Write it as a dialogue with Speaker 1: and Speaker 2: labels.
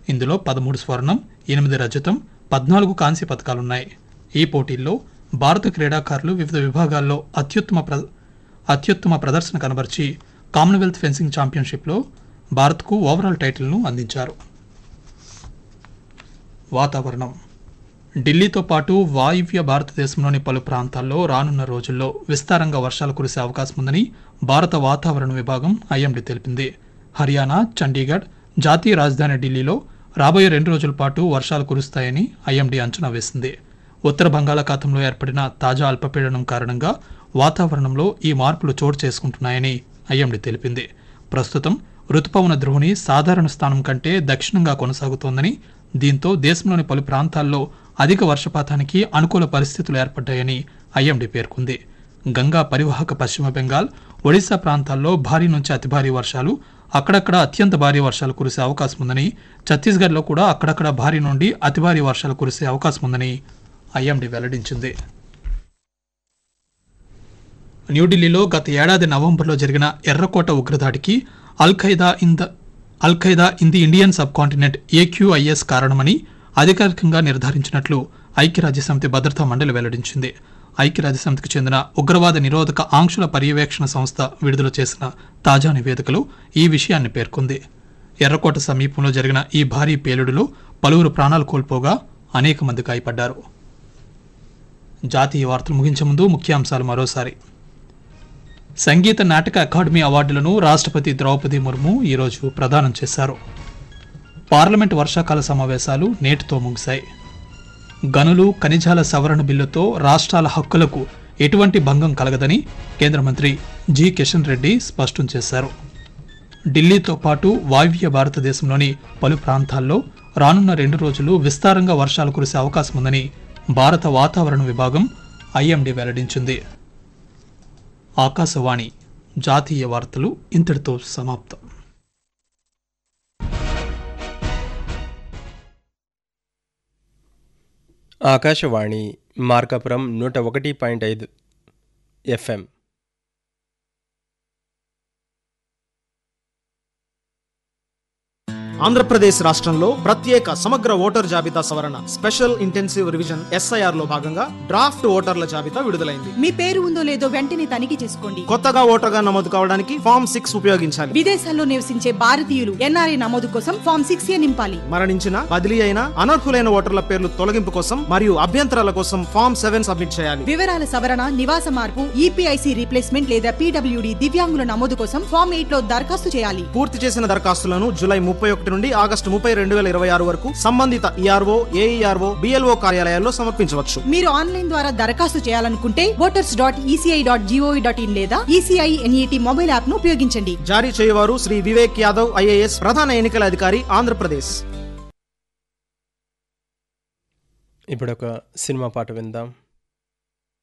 Speaker 1: ఇందులో పదమూడు స్వర్ణం ఎనిమిది రజతం పద్నాలుగు కాంస్య పథకాలున్నాయి ఈ పోటీల్లో భారత క్రీడాకారులు వివిధ విభాగాల్లో అత్యుత్తమ ప్ర అత్యుత్తమ ప్రదర్శన కనబర్చి కామన్వెల్త్ ఫెన్సింగ్ ఛాంపియన్షిప్లో భారత్కు ఓవరాల్ టైటిల్ను అందించారు వాతావరణం ఢిల్లీతో పాటు వాయువ్య భారతదేశంలోని పలు ప్రాంతాల్లో రానున్న రోజుల్లో విస్తారంగా వర్షాలు కురిసే అవకాశం ఉందని భారత వాతావరణ విభాగం ఐఎండీ తెలిపింది హర్యానా చండీగఢ్ జాతీయ రాజధాని ఢిల్లీలో రాబోయే రెండు రోజుల పాటు వర్షాలు కురుస్తాయని ఐఎండీ అంచనా వేసింది ఉత్తర బంగాళాఖాతంలో ఏర్పడిన తాజా అల్పపీడనం కారణంగా వాతావరణంలో ఈ మార్పులు చోటు చేసుకుంటున్నాయని ఐఎండీ తెలిపింది ప్రస్తుతం రుతుపవన ద్రోణి సాధారణ స్థానం కంటే దక్షిణంగా కొనసాగుతోందని దీంతో దేశంలోని పలు ప్రాంతాల్లో అధిక వర్షపాతానికి అనుకూల పరిస్థితులు ఏర్పడ్డాయని ఐఎండీ పేర్కొంది గంగా పరివాహక పశ్చిమ బెంగాల్ ఒడిశా ప్రాంతాల్లో భారీ నుంచి అతి భారీ వర్షాలు అక్కడక్కడ అత్యంత భారీ వర్షాలు కురిసే అవకాశం ఉందని ఛత్తీస్గఢ్లో కూడా అక్కడక్కడ భారీ నుండి అతి భారీ వర్షాలు కురిసే అవకాశం ఉందని ఐఎండీ వెల్లడించింది న్యూఢిల్లీలో గత ఏడాది నవంబర్లో జరిగిన ఎర్రకోట ఉగ్రదాడికి al Qaeda in the al Qaeda in the Indian subcontinent AQIS కారణమని అధికారికంగా నిర్ధారించినట్లు ఐక్యరాజ్యసమితి భద్రతా మండలి వెల్లడించింది ఐక్యరాజ్యసమితికి చెందిన ఉగ్రవాద నిరోధక ఆంక్షల పర్యవేక్షణ సంస్థ విడుదల చేసిన తాజా నివేదికలో ఈ విషయాన్ని పేర్కొంది ఎర్రకోట సమీపంలో జరిగిన ఈ భారీ పేలుడులో పలువురు ప్రాణాలు కోల్పోగా అనేక మంది గాయపడ్డారు జాతీయ వార్తలు ముగించే ముందు ముఖ్యాంశాలు మరోసారి సంగీత నాటక అకాడమీ అవార్డులను రాష్ట్రపతి ద్రౌపది ముర్ము ఈరోజు ప్రదానం చేశారు పార్లమెంట్ వర్షాకాల సమావేశాలు నేటితో ముగిశాయి గనులు ఖనిజాల సవరణ బిల్లుతో రాష్ట్రాల హక్కులకు ఎటువంటి భంగం కలగదని కేంద్ర మంత్రి జి కిషన్ రెడ్డి స్పష్టం చేశారు ఢిల్లీతో పాటు వాయువ్య భారతదేశంలోని పలు ప్రాంతాల్లో రానున్న రెండు రోజులు విస్తారంగా వర్షాలు కురిసే అవకాశం ఉందని భారత వాతావరణ విభాగం ఐఎండీ వెల్లడించింది ఆకాశవాణి జాతీయ వార్తలు ఇంతటితో సమాప్తం
Speaker 2: ఆకాశవాణి మార్కాపురం నూట ఒకటి పాయింట్ ఐదు ఎఫ్ఎం
Speaker 3: ఆంధ్రప్రదేశ్ రాష్ట్రంలో ప్రత్యేక సమగ్ర ఓటర్ జాబితా సవరణ స్పెషల్ ఇంటెన్సివ్ రివిజన్ ఎస్ఐఆర్ లో భాగంగా డ్రాఫ్ట్ ఓటర్ల జాబితా విడుదలైంది
Speaker 4: మీ పేరు ఉందో లేదో వెంటనే తనిఖీ చేసుకోండి
Speaker 3: కొత్తగా ఓటర్గా నమోదు కావడానికి ఫామ్ సిక్స్ ఉపయోగించాలి
Speaker 4: విదేశాల్లో నివసించే భారతీయులు ఎన్ఆర్ఐ నమోదు కోసం ఫామ్ సిక్స్ ఏ నింపాలి
Speaker 3: మరణించిన బదిలీ అయిన అనర్హులైన ఓటర్ల పేర్లు తొలగింపు కోసం మరియు అభ్యంతరాల కోసం ఫామ్ సెవెన్ సబ్మిట్ చేయాలి
Speaker 4: వివరాల సవరణ నివాస మార్పు ఈపీఐసి రీప్లేస్మెంట్ లేదా పీడబ్ల్యూడి దివ్యాంగుల నమోదు కోసం ఫామ్ ఎయిట్ లో దరఖాస్తు చేయాలి
Speaker 3: పూర్తి చేసిన దరఖాస్తులను జూలై ముప్పై ఒకటి నుండి ఆగస్టు ముప్పై రెండు వేల ఇరవై ఆరు వరకు సంబంధిత ఈఆర్ఓ ఏఈఆర్ఓ బిఎల్ఓ కార్యాలయాల్లో సమర్పించవచ్చు
Speaker 4: మీరు ఆన్లైన్ ద్వారా దరఖాస్తు చేయాలనుకుంటే voters dot ECI dot GOV dot in లేదా ఈసీఐ ఎన్ఈటి మొబైల్ యాప్ ను ఉపయోగించండి
Speaker 3: జారీ చేయవారు శ్రీ వివేక్ యాదవ్ ఐఏఎస్ ప్రధాన ఎన్నికల అధికారి ఆంధ్రప్రదేశ్
Speaker 2: ఇప్పుడు ఒక సినిమా పాట విందాం